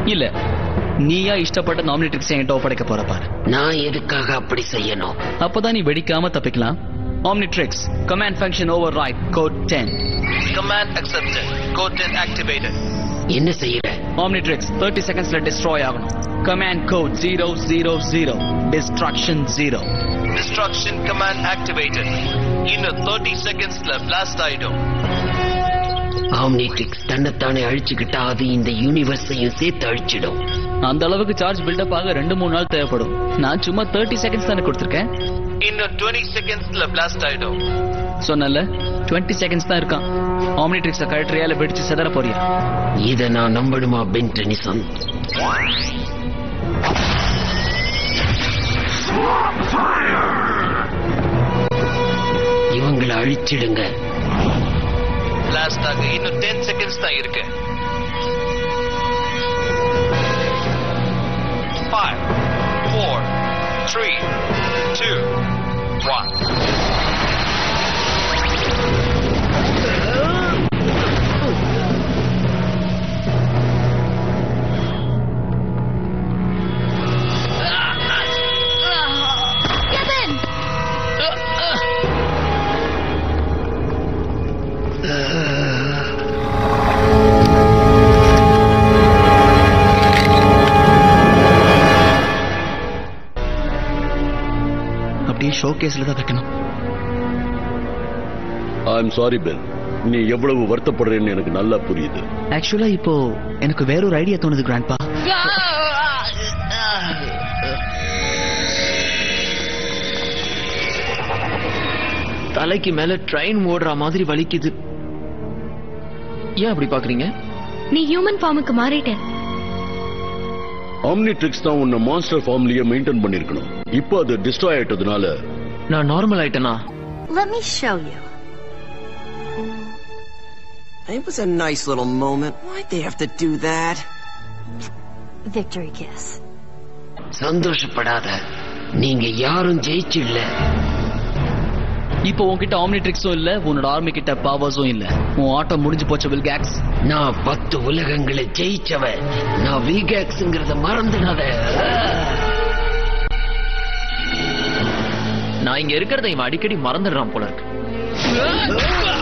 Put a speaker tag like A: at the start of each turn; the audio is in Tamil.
A: இல்ல நீயா இஷ்டப்பட்ட நாமினேட்ரிக்ஸ் என்கிட்ட ஒப்படைக்க போற பாரு
B: நான் எதுக்காக அப்படி செய்யணும்
A: அப்பதான் நீ வெடிக்காம தப்பிக்கலாம் Omnitrix command function override code ten
C: Command accepted. Code 10 activated.
B: என்ன செய்யற
A: ஆம்னிட்ரிக்ஸ் தேர்ட்டி செகண்ட்ஸ்ல டிஸ்ட்ராய் ஆகணும் command code zero zero zero destruction zero
C: Destruction command activated. இன்னும் 30 செகண்ட்ஸ்ல blast ஆயிடும்
B: ஆம்னிட்ரிக்ஸ் தன்னைத்தானே அழிச்சுக்கிட்டா அது இந்த யூனிவர்ஸையும் சேர்த்து அழிச்சிடும்
A: அந்த அளவுக்கு சார்ஜ் பில்டப் ஆக ரெண்டு மூணு நாள் தேவைப்படும் நான் சும்மா தேர்ட்டி செகண்ட்ஸ் தானே கொடுத்துருக்கேன்
C: இன்னும் 20 செகண்ட்ஸ்ல blast ஆயிடும்
A: சொன்னல டுவெண்ட்டி செகண்ட்ஸ் தான் இருக்கான் ஆம்னிட்ரிக்ஸ கழற்றியால வெடிச்சு செதற போறியா
B: இத நான் நம்பணுமா பென்டனிசன் இவங்களை அழிச்சிடுங்க
C: blast ஆக இன்னும் 10 செகண்ட்ஸ் தான் இருக்கு 5 4 3 2 1
D: Kevin!
A: அப்படியே ஷோ கேஸ்ல தான் வைக்கணும்
E: ஐம் சாரி பெல் நீ எவ்வளவு வருத்தப்படுறேன்னு எனக்கு நல்லா புரியுது
A: ஆக்சுவலா இப்போ எனக்கு வேற ஒரு ஐடியா தோணுது கிராண்ட்பா
F: தலைக்கு மேல ட்ரெயின் ஓடுற மாதிரி வலிக்குது ஏன் அப்படி பாக்குறீங்க
D: நீ ஹியூமன் ஃபார்முக்கு மாறிட்ட
E: ஆம்னிட்ரிக்ஸ் தான் உன்னை மான்ஸ்டர் ஃபார்ம்லயே மெயின்டைன் பண்ணிருக்கணும் இப்போ அது டிஸ்ட்ராய் ஆயிட்டதுனால
F: நான் நார்மல் ஆயிட்டேனா
G: Let me show you.
H: It was a nice little moment. Why'd they have to do that?
G: Victory kiss.
B: சந்தோஷப்படாத நீங்க யாரும் ஜெயிச்சிடல
A: இப்போ உன்கிட்ட ஆம்னிட்ரிக்ஸும் இல்ல உன்னோட ஆர்மி கிட்ட பவர்ஸும் இல்ல உன் ஆட்டம் முடிஞ்சு போச்சு வில் கேக்ஸ்
B: நான் பத்து உலகங்களை ஜெயிச்சவன் நான் விகேக்ஸ்ங்கிறத மறந்துடாத
F: நான் இங்க இருக்கிறத இவன் அடிக்கடி மறந்துடுறான் போல இருக்கு